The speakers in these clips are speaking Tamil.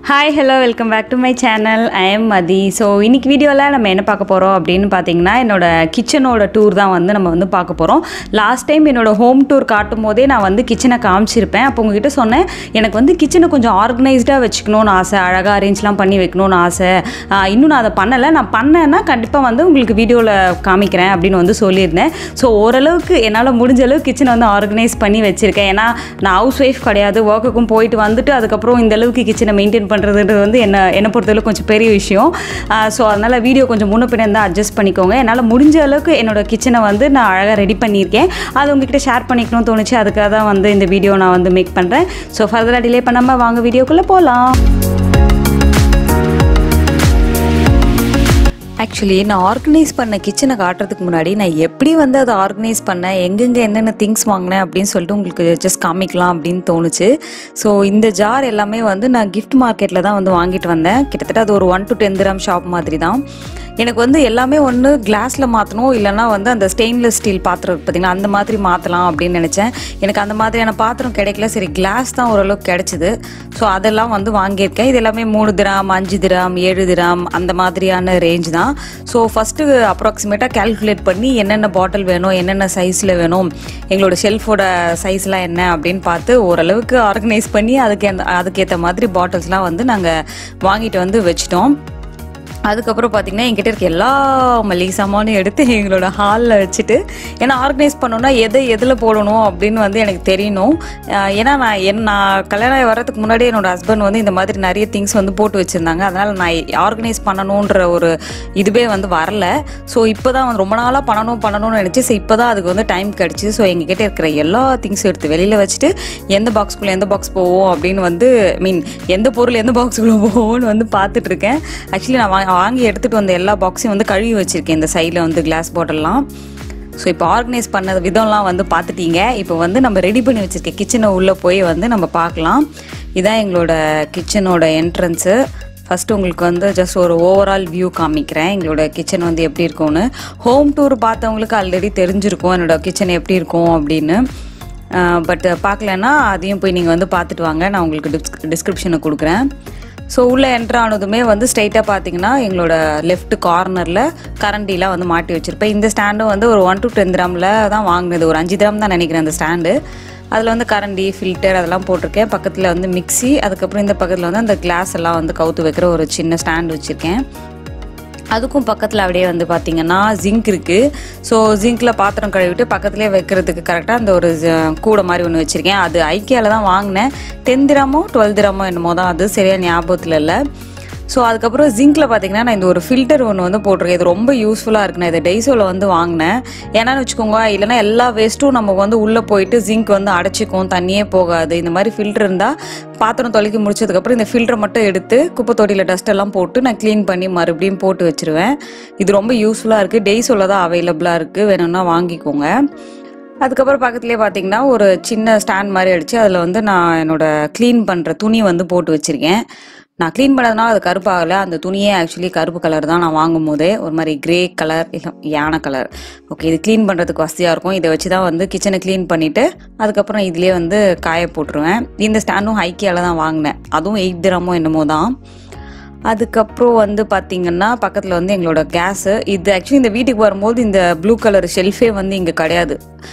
hi hello welcome back to my channel I am Mathi so இன்னைக்கு வீடியோவில் நம்ம என்ன பார்க்க போகிறோம் அப்படின்னு பார்த்தீங்கன்னா என்னோட கிச்சனோட டூர் தான் வந்து நம்ம வந்து பார்க்க போகிறோம் லாஸ்ட் டைம் என்னோட ஹோம் டூர் காட்டும் போதே நான் வந்து கிச்சனை காமிச்சிருப்பேன் அப்போ உங்ககிட்ட சொன்னேன் எனக்கு வந்து கிச்சனை கொஞ்சம் ஆர்கனைஸ்டாக வச்சுக்கணும்னு ஆசை அழகாக அரேஞ்ச்லாம் பண்ணி வைக்கணும்னு ஆசை ஆஹ் இன்னும் நான் அதை பண்ணலை நான் பண்ணேன்னா கண்டிப்பாக வந்து உங்களுக்கு வீடியோவில் காமிக்கிறேன் அப்படின்னு வந்து சொல்லியிருந்தேன் ஸோ ஓரளவுக்கு என்னால் முடிஞ்ச அளவுக்கு கிச்சனை வந்து ஆர்கனைஸ் பண்ணி வச்சுருக்கேன் ஏன்னா நான் ஹவுஸ் ஒய்ஃப் கிடையாது ஒர்க்குக்கும் போயிட்டு வந்துட்டு அதுக்கப்புறம் இந்த அளவுக்கு கிச்சனை மெயின்டைன் பண்ணுறதுன்றது வந்து என்ன என்னை பொறுத்தளவு கொஞ்சம் பெரிய விஷயம் ஸோ அதனால் வீடியோ கொஞ்சம் முன்ன பின்ன இருந்தால் அட்ஜஸ்ட் பண்ணிக்கோங்க என்னால் முடிஞ்ச அளவுக்கு என்னோட கிச்சனை வந்து நான் அழகாக ரெடி பண்ணியிருக்கேன் அது உங்ககிட்ட ஷேர் பண்ணிக்கணும்னு தோணுச்சு அதுக்காக தான் வந்து இந்த வீடியோ நான் வந்து மேக் பண்ணுறேன் ஸோ ஃபர்தராக டிலே பண்ணாமல் வாங்க வீடியோக்குள்ளே போகலாம் ஆக்சுவலி நான் ஆர்கனைஸ் பண்ண கிச்சனை காட்டுறதுக்கு முன்னாடி நான் எப்படி வந்து அதை ஆர்கனைஸ் பண்ணேன் எங்கெங்கே என்னென்ன திங்ஸ் வாங்கினேன் அப்படின்னு சொல்லிட்டு உங்களுக்கு ஜஸ்ட் காமிக்கலாம் அப்படின்னு தோணுச்சு ஸோ இந்த ஜார் எல்லாமே வந்து நான் கிஃப்ட் மார்க்கெட்டில் தான் வந்து வாங்கிட்டு வந்தேன் கிட்டத்தட்ட அது ஒரு one to ten gram shop மாதிரி தான் எனக்கு வந்து எல்லாமே ஒன்று கிளாஸில் மாற்றணும் இல்லைனா வந்து அந்த ஸ்டெயின்லெஸ் ஸ்டீல் பாத்திரம் இருக்கு பார்த்தீங்களா அந்த மாதிரி மாற்றலாம் அப்படின்னு நினச்சேன் எனக்கு அந்த மாதிரியான பாத்திரம் கிடைக்கல சரி கிளாஸ் தான் ஓரளவுக்கு கிடைச்சிது ஸோ அதெல்லாம் வந்து வாங்கியிருக்கேன் இது எல்லாமே மூணு திராம் அஞ்சு திராம் ஏழு திராம் அந்த மாதிரியான ரேஞ்ச் தான் ஸோ ஃபஸ்ட்டு அப்ராக்சிமேட்டாக கால்குலேட் பண்ணி என்னென்ன பாட்டில் வேணும் என்னென்ன சைஸில் வேணும் எங்களோட ஷெல்ஃபோட சைஸ்லாம் என்ன அப்படின்னு பார்த்து ஓரளவுக்கு ஆர்கனைஸ் பண்ணி அதுக்கு அதுக்கேற்ற மாதிரி பாட்டில்ஸ்லாம் வந்து நாங்கள் வாங்கிட்டு வந்து வச்சிட்டோம் அதுக்கப்புறம் பார்த்தீங்கன்னா என்கிட்ட இருக்க எல்லா மளிகை சாமானும் எடுத்து எங்களோட ஹாலில் வச்சுட்டு ஏன்னா ஆர்கனைஸ் பண்ணோன்னா எதை எதில் போடணும் அப்படின்னு வந்து எனக்கு தெரியணும் அஹ் ஏன்னா நான் என் நான் கல்யாணம் ஆகி வர்றதுக்கு முன்னாடி என்னோட ஹஸ்பண்ட் வந்து இந்த மாதிரி நிறைய திங்ஸ் வந்து போட்டு வச்சுருந்தாங்க அதனால் நான் ஆர்கனைஸ் பண்ணணுன்ற ஒரு இதுவே வந்து வரல ஸோ இப்போ தான் வந்து ரொம்ப நாளாக பண்ணணும் பண்ணணும்னு நினச்சி ஸோ இப்போ தான் அதுக்கு வந்து டைம் கிடச்சி ஸோ எங்ககிட்ட இருக்கிற எல்லா திங்ஸும் எடுத்து வெளியில் வச்சுட்டு எந்த பாக்ஸ்குள்ளே எந்த பாக்ஸ் போவோம் அப்படின்னு வந்து மீன் எந்த பொருள் எந்த பாக்ஸுக்குள்ளே போவோம்னு வந்து பார்த்துட்டு இருக்கேன் ஆக்சுவலி நான் வா- வாங்கி எடுத்துகிட்டு வந்த எல்லா பாக்ஸையும் வந்து கழுவி வச்சுருக்கேன் இந்த சைடில் வந்து கிளாஸ் பாட்டில்லாம் ஸோ இப்போ ஆர்கனைஸ் பண்ண விதம்லாம் வந்து பார்த்துட்டீங்க இப்போ வந்து நம்ம ரெடி பண்ணி வச்சுருக்க கிச்சனை உள்ளே போய் வந்து நம்ம பார்க்கலாம் இதான் எங்களோட கிச்சனோட என்ட்ரன்ஸு ஃபஸ்ட்டு உங்களுக்கு வந்து ஜஸ்ட் ஒரு ஓவரால் வியூ காமிக்கிறேன் எங்களோட கிச்சன் வந்து எப்படி இருக்கும்னு ஹோம் டூர் பார்த்தவங்களுக்கு ஆல்ரெடி தெரிஞ்சிருக்கும் என்னோட கிச்சன் எப்படி இருக்கும் அப்படின்னு பட் பார்க்கலன்னா அதையும் போய் நீங்கள் வந்து பார்த்துட்டு வாங்க நான் உங்களுக்கு டிஸ்க் டிஸ்கிரிப்ஷனை கொடுக்குறேன் ஸோ உள்ளே என்ட்ரு ஆனதுமே வந்து ஸ்ட்ரைட்டாக பார்த்தீங்கன்னா எங்களோட லெஃப்ட் கார்னரில் கரண்டிலாம் வந்து மாட்டி வச்சுருப்பேன் இந்த ஸ்டாண்டும் வந்து ஒரு ஒன் டு டென் கிராமில் தான் வாங்கினது ஒரு அஞ்சு கிராம் தான் நினைக்கிறேன் அந்த ஸ்டாண்டு அதில் வந்து கரண்டி ஃபில்டர் அதெல்லாம் போட்டிருக்கேன் பக்கத்தில் வந்து மிக்ஸி அதுக்கப்புறம் இந்த பக்கத்தில் வந்து அந்த கிளாஸ் எல்லாம் வந்து கவுத்து வைக்கிற ஒரு சின்ன ஸ்டாண்ட் வச்சுருக்கேன் அதுக்கும் பக்கத்தில் அப்படியே வந்து பார்த்தீங்கன்னா ஜிங்க் இருக்குது ஸோ ஜிங்க்கில் பாத்திரம் கழுவிட்டு பக்கத்துலேயே வைக்கிறதுக்கு கரெக்டாக அந்த ஒரு ஜ- கூடை மாதிரி ஒன்று வச்சுருக்கேன் அது ஐக்கியாவில் தான் வாங்கினேன் டென் திராமோ டுவெல் திராமோ என்னமோ தான் அது சரியாக ஞாபகத்தில் இல்லை ஸோ அதுக்கப்புறம் ஜிங்க்கில் பார்த்தீங்கன்னா நான் இந்த ஒரு ஃபில்டர் ஒன்று வந்து போட்டிருக்கேன் இது ரொம்ப யூஸ்ஃபுல்லாக இருக்கு நான் இதை டெய்ஸோவில் வந்து வாங்கினேன் ஏன்னான்னு வச்சுக்கோங்க இல்லைனா எல்லா வேஸ்ட்டும் நம்ம வந்து உள்ளே போயிட்டு ஜிங்க் வந்து அடைச்சிக்கும் தண்ணியே போகாது இந்த மாதிரி ஃபில்டர் இருந்தால் பாத்திரம் தொலைக்கி முடிச்சதுக்கப்புறம் இந்த ஃபில்டரை மட்டும் எடுத்து குப்பை தொட்டியில் டஸ்ட் எல்லாம் போட்டு நான் க்ளீன் பண்ணி மறுபடியும் போட்டு வச்சிருவேன் இது ரொம்ப யூஸ்ஃபுல்லாக இருக்குது டெய்ஸோவில் தான் அவைலபிளாக இருக்குது வேணும்னா வாங்கிக்கோங்க அதுக்கப்புறம் பக்கத்துலேயே பார்த்தீங்கன்னா ஒரு சின்ன ஸ்டாண்ட் மாதிரி அடித்து அதில் வந்து நான் என்னோட க்ளீன் பண்ணுற துணி வந்து போட்டு வச்சுருக்கேன் நான் க்ளீன் பண்ணதுனால அது கருப்பாகலை அந்த துணியே ஆக்சுவலி கருப்பு கலர் தான் நான் வாங்கும் போதே ஒரு மாதிரி கிரே கலர் இல்லை யானை கலர் ஓகே இது க்ளீன் பண்ணுறதுக்கு வசதியாக இருக்கும் இதை வச்சு தான் வந்து கிச்சனை க்ளீன் பண்ணிவிட்டு அதுக்கப்புறம் இதுலேயே வந்து காய போட்டுருவேன் இந்த ஸ்டாண்டும் ஹைக்கியால் தான் வாங்கினேன் அதுவும் எயிட் திரமோ என்னமோ தான் அதுக்கப்புறம் வந்து பார்த்தீங்கன்னா பக்கத்தில் வந்து எங்களோட கேஸு இது ஆக்சுவலி இந்த வீட்டுக்கு வரும்போது இந்த ப்ளூ கலர் ஷெல்ஃபே வந்து இங்கே கிடையாது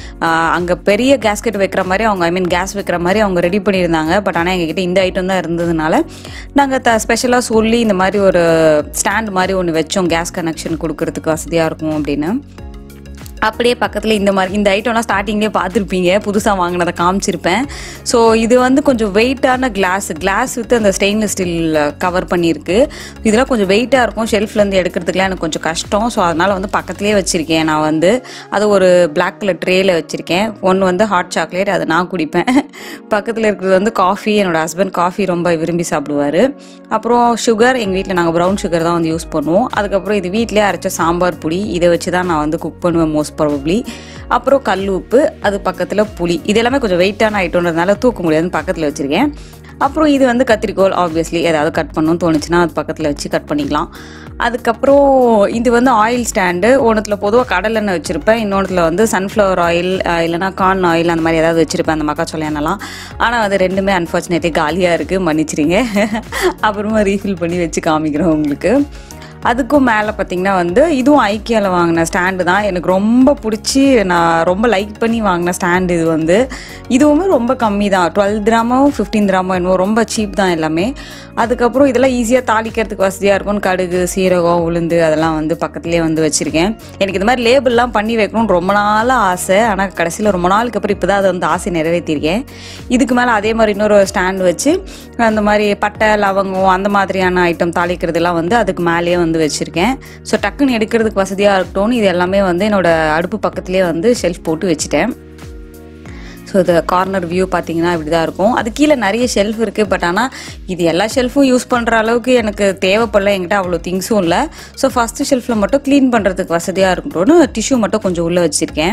அங்கே பெரிய கேஸ்கெட் வைக்கிற மாதிரி அவங்க ஐ மீன் கேஸ் வைக்கிற மாதிரி அவங்க ரெடி பண்ணியிருந்தாங்க பட் ஆனால் எங்ககிட்ட இந்த ஐட்டம் தான் இருந்ததுனால நாங்கள் த ஸ்பெஷலாக சொல்லி இந்த மாதிரி ஒரு ஸ்டாண்ட் மாதிரி ஒன்று வச்சோம் கேஸ் கனெக்ஷன் கொடுக்கறதுக்கு வசதியாக இருக்கும் அப்படின்னு அப்படியே பக்கத்தில் இந்த மாதிரி இந்த ஐட்டம்லாம் ஸ்டார்டிங்லேயே பார்த்துருப்பீங்க புதுசாக வாங்கினதை காமிச்சிருப்பேன் ஸோ இது வந்து கொஞ்சம் வெயிட்டான கிளாஸ் கிளாஸ் வித் அந்த ஸ்டெயின்லெஸ் ஸ்டீல் கவர் பண்ணியிருக்கு இதெல்லாம் கொஞ்சம் வெயிட்டாக இருக்கும் ஷெல்ஃப்லேருந்து எடுக்கிறதுக்குலாம் எனக்கு கொஞ்சம் கஷ்டம் ஸோ அதனால் வந்து பக்கத்துலேயே வச்சுருக்கேன் நான் வந்து அது ஒரு Black கலர் ட்ரேயில் வச்சுருக்கேன் ஒன்று வந்து ஹாட் சாக்லேட் அதை நான் குடிப்பேன் பக்கத்தில் இருக்கிறது வந்து காஃபி என்னோட ஹஸ்பண்ட் காஃபி ரொம்ப விரும்பி சாப்பிடுவார் அப்புறம் சுகர் எங்கள் வீட்டில் நாங்கள் ப்ரௌன் சுகர் தான் வந்து யூஸ் பண்ணுவோம் அதுக்கப்புறம் இது வீட்டிலே அரைச்ச சாம்பார் பொடி இதை வச்சு தான் நான் வந்து குக் பண்ணுவேன் மோஸ்ட் ப்ராபப்ளி அப்புறம் கல் உப்பு அது பக்கத்தில் புளி இது எல்லாமே கொஞ்சம் வெயிட்டான ஐட்டம்ன்றதுனால தூக்க முடியாதுன்னு பக்கத்தில் வச்சுருக்கேன் அப்புறம் இது வந்து கத்திரிக்கோல் ஆப்வியஸ்லி ஏதாவது கட் பண்ணணும்னு தோணுச்சுன்னா அது பக்கத்தில் வச்சு கட் பண்ணிக்கலாம் அதுக்கப்புறம் இது வந்து ஆயில் ஸ்டாண்டு ஒன்றுத்தில் பொதுவாக கடலெண்ணெய் வச்சுருப்பேன் இன்னொன்றுத்தில் வந்து சன்ஃப்ளவர் ஆயில் இல்லைனா கார்ன் ஆயில் அந்த மாதிரி ஏதாவது வச்சுருப்பேன் அந்த மக்காச்சோள எண்ணெய்லாம் ஆனால் அது ரெண்டுமே அன்ஃபார்ச்சுனேட்லி காலியாக இருக்குது மன்னிச்சிடுங்க அப்புறமா ரீஃபில் பண்ணி வச்சு காமிக்கிறேன் உங்களுக்கு அதுக்கும் மேலே பார்த்தீங்கன்னா வந்து இதுவும் ஐக்கியாவில் வாங்கின ஸ்டாண்டு தான் எனக்கு ரொம்ப பிடிச்சி நான் ரொம்ப லைக் பண்ணி வாங்கின ஸ்டாண்டு இது வந்து இதுவுமே ரொம்ப கம்மி தான் டுவெல் கிராமோ ஃபிஃப்டீன் கிராமோ என்னவோ ரொம்ப சீப் தான் எல்லாமே அதுக்கப்புறம் இதெல்லாம் ஈஸியாக தாளிக்கிறதுக்கு வசதியாக இருக்கும்னு கடுகு சீரகம் உளுந்து அதெல்லாம் வந்து பக்கத்துலேயே வந்து வச்சுருக்கேன் எனக்கு இந்த மாதிரி லேபிள்லாம் பண்ணி வைக்கணும்னு ரொம்ப நாளாக ஆசை ஆனால் கடைசியில் ரொம்ப நாளுக்கு அப்புறம் இப்போ தான் அதை வந்து ஆசை நிறைவேற்றிருக்கேன் இதுக்கு மேலே அதே மாதிரி இன்னொரு ஸ்டாண்ட் வச்சு அந்த மாதிரி பட்டை லவங்கம் அந்த மாதிரியான ஐட்டம் தாளிக்கிறதுலாம் வந்து அதுக்கு மேலேயே வந்து வச்சுருக்கேன் ஸோ டக்குன்னு எடுக்கிறதுக்கு வசதியாக இருக்கட்டும்னு இது எல்லாமே வந்து என்னோட அடுப்பு பக்கத்துலேயே வந்து ஷெல்ஃப் போட்டு வச்சுட்டேன் ஸோ இது கார்னர் வியூ பார்த்தீங்கன்னா இப்படி தான் இருக்கும் அது கீழே நிறைய ஷெல்ஃப் இருக்குது பட் ஆனால் இது எல்லா ஷெல்ஃபும் யூஸ் பண்ணுற அளவுக்கு எனக்கு தேவைப்படல என்கிட்ட அவ்வளோ திங்ஸும் இல்லை ஸோ ஃபஸ்ட்டு ஷெல்ஃபில் மட்டும் க்ளீன் பண்ணுறதுக்கு வசதியாக இருக்கட்டும்னு டிஷ்யூ மட்டும் கொஞ்சம் உள்ளே வச்சுருக்கேன்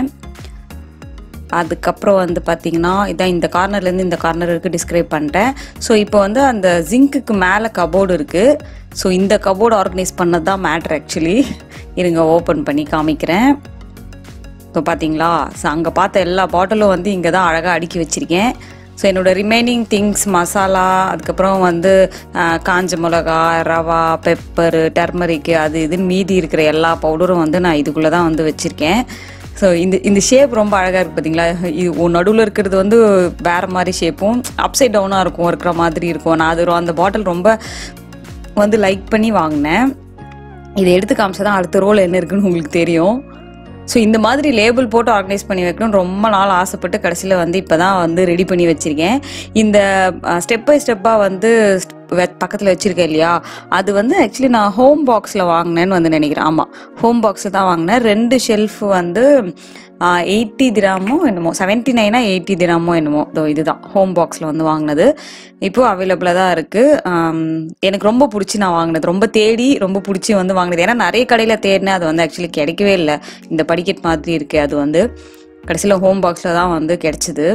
அதுக்கப்புறம் வந்து பார்த்தீங்கன்னா இதான் இந்த கார்னர்லேருந்து இந்த கார்னர் வரைக்கும் டிஸ்கிரைப் பண்ணிட்டேன் ஸோ இப்போ வந்து அந்த ஜிங்க்குக்கு மேலே கபோர்டு இருக்குது ஸோ இந்த கபோர்டு ஆர்கனைஸ் பண்ணது தான் மேட்ரு ஆக்சுவலி இருங்க ஓப்பன் பண்ணி காமிக்கிறேன் இப்போ பார்த்தீங்களா ஸோ அங்கே பார்த்த எல்லா பாட்டிலும் வந்து இங்கே தான் அழகாக அடுக்கி வச்சுருக்கேன் ஸோ என்னோட ரிமைனிங் திங்ஸ் மசாலா அதுக்கப்புறம் வந்து ஆஹ், காஞ்ச மிளகா ரவா பெப்பரு டர்மரிக்கு அது இதுன்னு மீதி இருக்கிற எல்லா பவுடரும் வந்து நான் இதுக்குள்ளே தான் வந்து வச்சுருக்கேன் ஸோ இந்த இந்த ஷேப் ரொம்ப அழகாக இருக்குது பார்த்தீங்களா இது நடுவில் இருக்கிறது வந்து வேறு மாதிரி ஷேப்பும் அப்சைட் டவுனாக இருக்கும் இருக்கிற மாதிரி இருக்கும் நான் அது ரொ- அந்த பாட்டில் ரொம்ப வந்து லைக் பண்ணி வாங்கினேன் இதை எடுத்து காமிச்சா தான் அடுத்த ரோல் என்ன இருக்குன்னு உங்களுக்கு தெரியும் ஸோ இந்த மாதிரி லேபிள் போட்டு ஆர்கனைஸ் பண்ணி வைக்கணும்னு ரொம்ப நாள் ஆசைப்பட்டு கடைசியில் வந்து இப்போ தான் வந்து ரெடி பண்ணி வச்சுருக்கேன் இந்த ஸ்டெப் பை ஸ்டெப்பாக வந்து பக்கத்தில் வச்சுருக்கேன் இல்லையா அது வந்து ஆக்சுவலி நான் ஹோம் பாக்ஸில் வாங்கினேன்னு வந்து நினைக்கிறேன் ஆமாம் ஹோம் பாக்ஸில் தான் வாங்கினேன் ரெண்டு ஷெல்ஃப் வந்து எயிட்டி திராமோ என்னமோ செவன்ட்டி நைனா எயிட்டி திராமோ என்னமோ இதோ இதுதான் ஹோம் பாக்ஸில் வந்து வாங்கினது இப்போ அவைலபிளாக தான் இருக்குது எனக்கு ரொம்ப பிடிச்சி நான் வாங்கினது ரொம்ப தேடி ரொம்ப பிடிச்சி வந்து வாங்கினது ஏன்னா நிறைய கடையில் தேடினேன் அது வந்து ஆக்சுவலி கிடைக்கவே இல்லை இந்த படிக்கட் மாதிரி இருக்குது அது வந்து கடைசியில் ஹோம் பாக்ஸில் தான் வந்து கிடச்சிது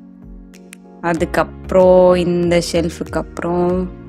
அதுக்கப்புறம் இந்த ஷெல்ஃபுக்கு அப்புறம்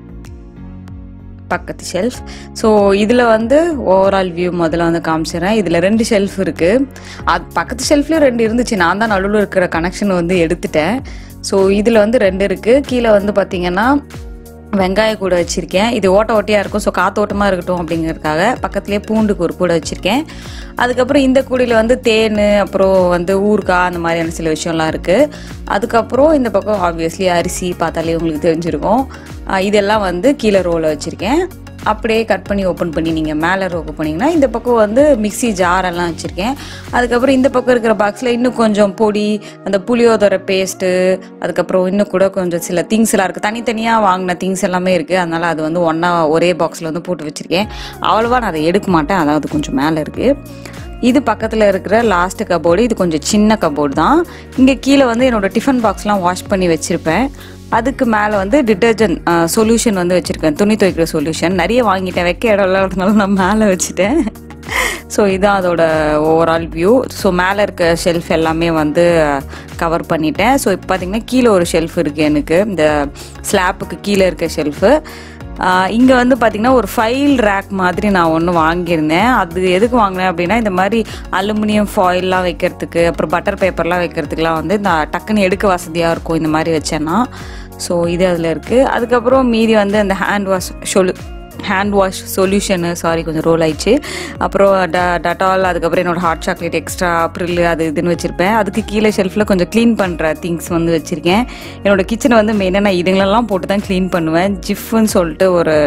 பக்கத்து ஷெல்ஃப் ஸோ இதில் வந்து ஓவரால் வியூ முதல்ல வந்து காமிச்சிடுறேன் இதில் ரெண்டு ஷெல்ஃப் இருக்குது அது பக்கத்து ஷெல்ஃப்லேயும் ரெண்டு இருந்துச்சு நான் தான் நடுவில் இருக்கிற கனெக்ஷன் வந்து எடுத்துட்டேன் ஸோ இதில் வந்து ரெண்டு இருக்குது கீழே வந்து பார்த்தீங்கன்னா வெங்காய கூட வச்சுருக்கேன் இது ஓட்ட ஓட்டையாக இருக்கும் ஸோ காத்தோட்டமாக இருக்கட்டும் அப்படிங்கிறதுக்காக பக்கத்துலேயே பூண்டுக்கு ஒரு கூடை வச்சுருக்கேன் அதுக்கப்புறம் இந்த கூடையில் வந்து தேன் அப்புறம் வந்து ஊறுகாய் அந்த மாதிரியான சில விஷயம்லாம் இருக்குது அதுக்கப்புறம் இந்த பக்கம் ஆப்வியஸ்லி அரிசி பார்த்தாலே உங்களுக்கு தெரிஞ்சிருக்கும் ஆஹ் இதெல்லாம் வந்து கீழே ரோவில் வச்சுருக்கேன் அப்படியே கட் பண்ணி ஓப்பன் பண்ணி நீங்கள் மேலே ரோக்கு போனீங்கன்னா இந்த பக்கம் வந்து மிக்ஸி ஜார் எல்லாம் வச்சுருக்கேன் அதுக்கப்புறம் இந்த பக்கம் இருக்கிற பாக்ஸில் இன்னும் கொஞ்சம் பொடி அந்த புளியோதரை பேஸ்ட்டு அதுக்கப்புறம் இன்னும் கூட கொஞ்சம் சில திங்ஸ் எல்லாம் இருக்குது தனித்தனியாக வாங்கின திங்ஸ் எல்லாமே இருக்குது அதனால் அது வந்து ஒன்றா ஒரே பாக்ஸில் வந்து போட்டு வச்சுருக்கேன் அவ்வளோவா நான் அதை எடுக்க மாட்டேன் அதாவது கொஞ்சம் மேலே இருக்குது இது பக்கத்தில் இருக்கிற லாஸ்ட் கபோர்டு இது கொஞ்சம் சின்ன கபோர்டு தான் இங்கே கீழே வந்து என்னோட டிஃபன் பாக்ஸ்லாம் வாஷ் பண்ணி வச்சுருப்பேன் அதுக்கு மேலே வந்து டிட்டர்ஜென்ட் சொல்யூஷன் வந்து வச்சுருக்கேன் துணி துவைக்கிற சொல்யூஷன் நிறைய வாங்கிட்டேன் வைக்க இடம் இல்லாததுனால நான் மேலே வச்சுட்டேன் ஸோ இதான் அதோட ஓவரால் வியூ ஸோ மேலே இருக்க ஷெல்ஃப் எல்லாமே வந்து கவர் பண்ணிட்டேன் ஸோ இப்போ பார்த்தீங்கன்னா கீழே ஒரு ஷெல்ஃப் இருக்குது எனக்கு இந்த ஸ்லாப்புக்கு கீழே இருக்க ஷெல்ஃபு இங்கே வந்து பார்த்திங்கன்னா ஒரு ஃபைல் ரேக் மாதிரி நான் ஒன்று வாங்கியிருந்தேன் அது எதுக்கு வாங்கினேன் அப்படின்னா இந்த மாதிரி அலுமினியம் ஃபாயில்லாம் வைக்கிறதுக்கு அப்புறம் பட்டர் பேப்பர்லாம் வைக்கிறதுக்குலாம் வந்து இந்த டக்குன்னு எடுக்க வசதியாக இருக்கும் இந்த மாதிரி வச்சேன்னா ஸோ இது அதில் இருக்குது அதுக்கப்புறம் மீதி வந்து அந்த ஹேண்ட் வாஷ் சொல்லு ஹேண்ட் வாஷ் சொல்யூஷனு சாரி கொஞ்சம் ரோல் ஆயிடுச்சு அப்புறம் ட டட்டால் அதுக்கப்புறம் என்னோட ஹாட் சாக்லேட் எக்ஸ்ட்ரா ப்ரில் அது இதுன்னு வச்சுருப்பேன் அதுக்கு கீழே ஷெல்ஃபில் கொஞ்சம் க்ளீன் பண்ணுற திங்ஸ் வந்து வச்சுருக்கேன் என்னோட கிச்சனை வந்து மெயினாக நான் இதுங்களெல்லாம் போட்டு தான் க்ளீன் பண்ணுவேன் ஜிஃப்னு சொல்லிட்டு ஒரு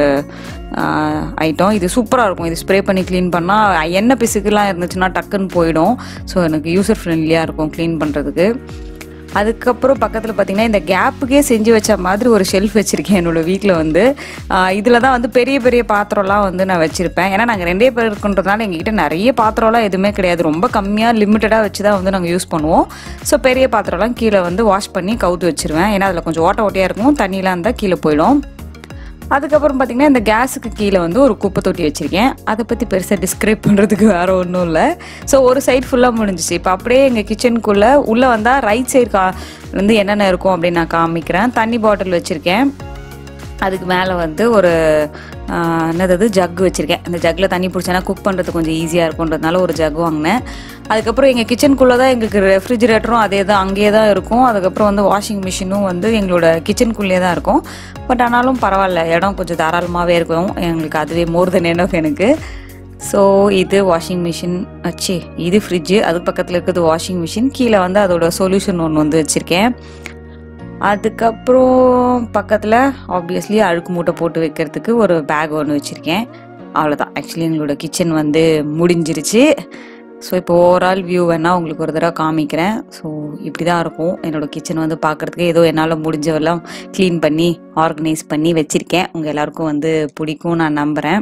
ஐட்டம் இது சூப்பராக இருக்கும் இது ஸ்ப்ரே பண்ணி க்ளீன் பண்ணால் எண்ணெய் பிசுக்குலாம் இருந்துச்சுன்னா டக்குன்னு போயிடும் ஸோ எனக்கு யூசர் ஃப்ரெண்ட்லியாக இருக்கும் க்ளீன் பண்ணுறதுக்கு அதுக்கப்புறம் பக்கத்தில் பார்த்தீங்கன்னா இந்த கேப்புக்கே செஞ்சு வச்ச மாதிரி ஒரு ஷெல்ஃப் வச்சுருக்கேன் என்னோட வீட்டில் வந்து இதில் தான் வந்து பெரிய பெரிய பாத்திரம்லாம் வந்து நான் வச்சுருப்பேன் ஏன்னா நாங்கள் ரெண்டே பேர் இருக்குன்றதுனால எங்ககிட்ட நிறைய பாத்திரம்லாம் எதுவுமே கிடையாது ரொம்ப கம்மியாக லிமிட்டடாக வச்சு தான் வந்து நாங்கள் யூஸ் பண்ணுவோம் ஸோ பெரிய பாத்திரம்லாம் கீழே வந்து வாஷ் பண்ணி கவுத்து வச்சிருவேன் ஏன்னா அதில் கொஞ்சம் ஓட்ட ஓட்டையாக இருக்கும் தண்ணிலாம் இருந்தால் கீழே போயிடும் அதுக்கப்புறம் பார்த்தீங்கன்னா இந்த கேஸுக்கு கீழே வந்து ஒரு குப்பை தொட்டி வச்சுருக்கேன் அதை பற்றி பெருசாக டிஸ்கிரைப் பண்ணுறதுக்கு வேறு ஒன்றும் இல்லை ஸோ ஒரு சைடு ஃபுல்லாக முடிஞ்சிச்சு இப்போ அப்படியே எங்கள் கிச்சனுக்குள்ளே உள்ளே வந்தால் ரைட் சைடு கா வந்து என்னென்ன இருக்கும் அப்படின்னு நான் காமிக்கிறேன் தண்ணி பாட்டில் வச்சுருக்கேன் அதுக்கு மேலே வந்து ஒரு ஆஹ், என்னது ஜக் வச்சுருக்கேன் அந்த ஜக்கில் தண்ணி பிடிச்சேன்னா குக் பண்ணுறது கொஞ்சம் ஈஸியாக இருக்குன்றதுனால ஒரு ஜக் வாங்கினேன் அதுக்கப்புறம் எங்கள் கிச்சனுக்குள்ளே தான் எங்களுக்கு ரெஃப்ரிஜிரேட்டரும் அதே தான் அங்கேயே தான் இருக்கும் அதுக்கப்புறம் வந்து வாஷிங் மிஷினும் வந்து எங்களோட கிச்சனுக்குள்ளேயே தான் இருக்கும் பட் ஆனாலும் பரவாயில்ல இடம் கொஞ்சம் தாராளமாகவே இருக்கும் எங்களுக்கு அதுவே மோர் தென் enough எனக்கு ஸோ இது வாஷிங் மிஷின் வச்சு இது ஃப்ரிட்ஜு அதுக்கு பக்கத்தில் இருக்கிறது வாஷிங் மிஷின் கீழே வந்து அதோட சொல்யூஷன் ஒன்று வந்து வச்சுருக்கேன் அதுக்கப்புறம் பக்கத்தில் ஆப்வியஸ்லி அழுக்கு மூட்டை போட்டு வைக்கிறதுக்கு ஒரு பேக் ஒன்று வச்சுருக்கேன் அவ்வளோதான் ஆக்சுவலி எங்களோட கிச்சன் வந்து முடிஞ்சிருச்சு ஸோ இப்போ ஓவரால் வியூ வேணால் உங்களுக்கு ஒரு தடவை காமிக்கிறேன் ஸோ இப்படி தான் இருக்கும் என்னோடய கிச்சன் வந்து பார்க்குறதுக்கு ஏதோ என்னால் முடிஞ்சவெல்லாம் க்ளீன் பண்ணி ஆர்கனைஸ் பண்ணி வச்சுருக்கேன் உங்கள் எல்லாருக்கும் வந்து பிடிக்கும் நான் நம்புகிறேன்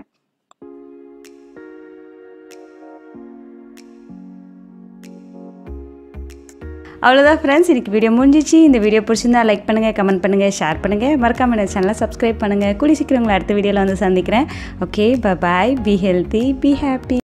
அவ்வளோதான் ஃப்ரெண்ட்ஸ் இன்னைக்கு வீடியோ முடிஞ்சிச்சு இந்த வீடியோ பிடிச்சிருந்தா லைக் பண்ணுங்கள் கமெண்ட் பண்ணுங்கள் ஷேர் பண்ணுங்கள் மறக்காம இந்த சேனலை சப்ஸ்கிரைப் பண்ணுங்கள் கூடி சீக்கிரம் உங்களை அடுத்த வீடியோவில் வந்து சந்திக்கிறேன் okay bye be healthy be happy